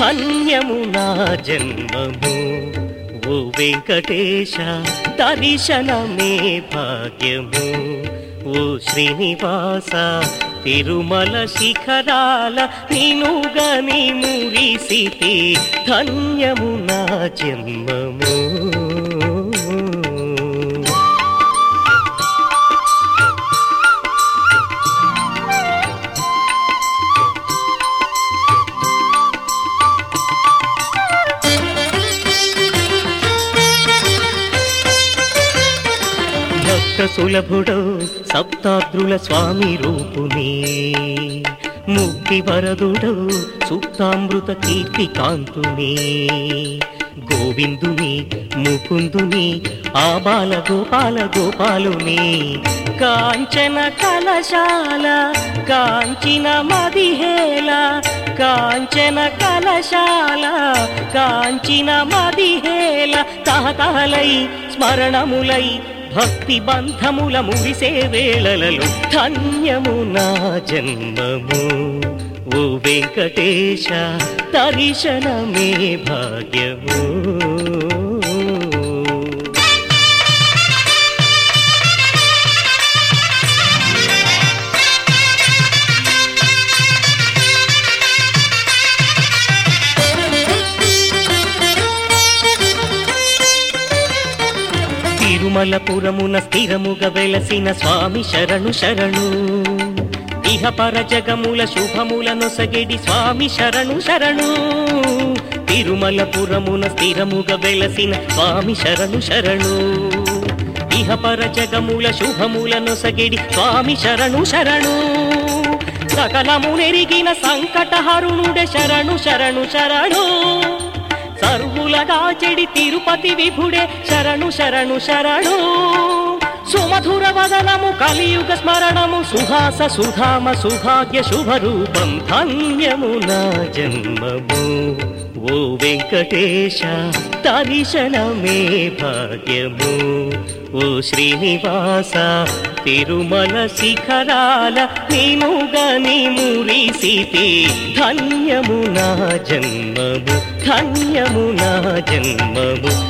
ధన్యము నా జన్మము ఓ వెంకటేశ దర్శనమే భాగ్యము ఓ శ్రీనివాస తిరుమల శిఖరాల నినుగని మురిసితే ధన్యము నా జన్మము భక్త సులభుడో సప్తాద్రుల స్వామి రూపుని ముక్తి వరదుడో సుప్తామృత కీర్తి కాంతుని గోవిందుని ముకుందుని ఆ బాల గోపాల గోపాలుని కాంచన కలశాల కాంచిన మదిహేల కాంచన కలశాల కాంచిన మదిహేల తహతహలై స్మరణములై భక్తి బంధముల ముగిసే వేళలలో ధన్యము నా జన్మము ఓ వెంకటేశ దర్శనమే భాగ్యము తిరుమలపురమున స్థిరముగా వెలసిన స్వామి శరణు శరణు ఇహ పర జగముల శుభముల నొసగిడి స్వామి శరణు శరణు తిరుమలపురమున స్థిరముగా వెలసిన స్వామి శరణు శరణు ఇహ పర జగముల శుభముల నొసగిడి స్వామి శరణు శరణు సకలము నెరిగిన సంకటహరుణుడే శరణు శరణు శరణు సర్వులగా చెడి తిరుపతి విభుడే శరణు శరణు శరణు సుమధుర వదనము కలియుగ స్మరణము సుహాస సుధామ సుభాగ్య శుభరూపం ధన్యము నా జన్మము ఓ వెంకటేశ దర్శనమే భాగ్యము ఓ శ్రీనివాస తిరుమల శిఖరాల నీనుగని మురిసితే ధన్యము నా జన్మము ధన్యము నా జన్మము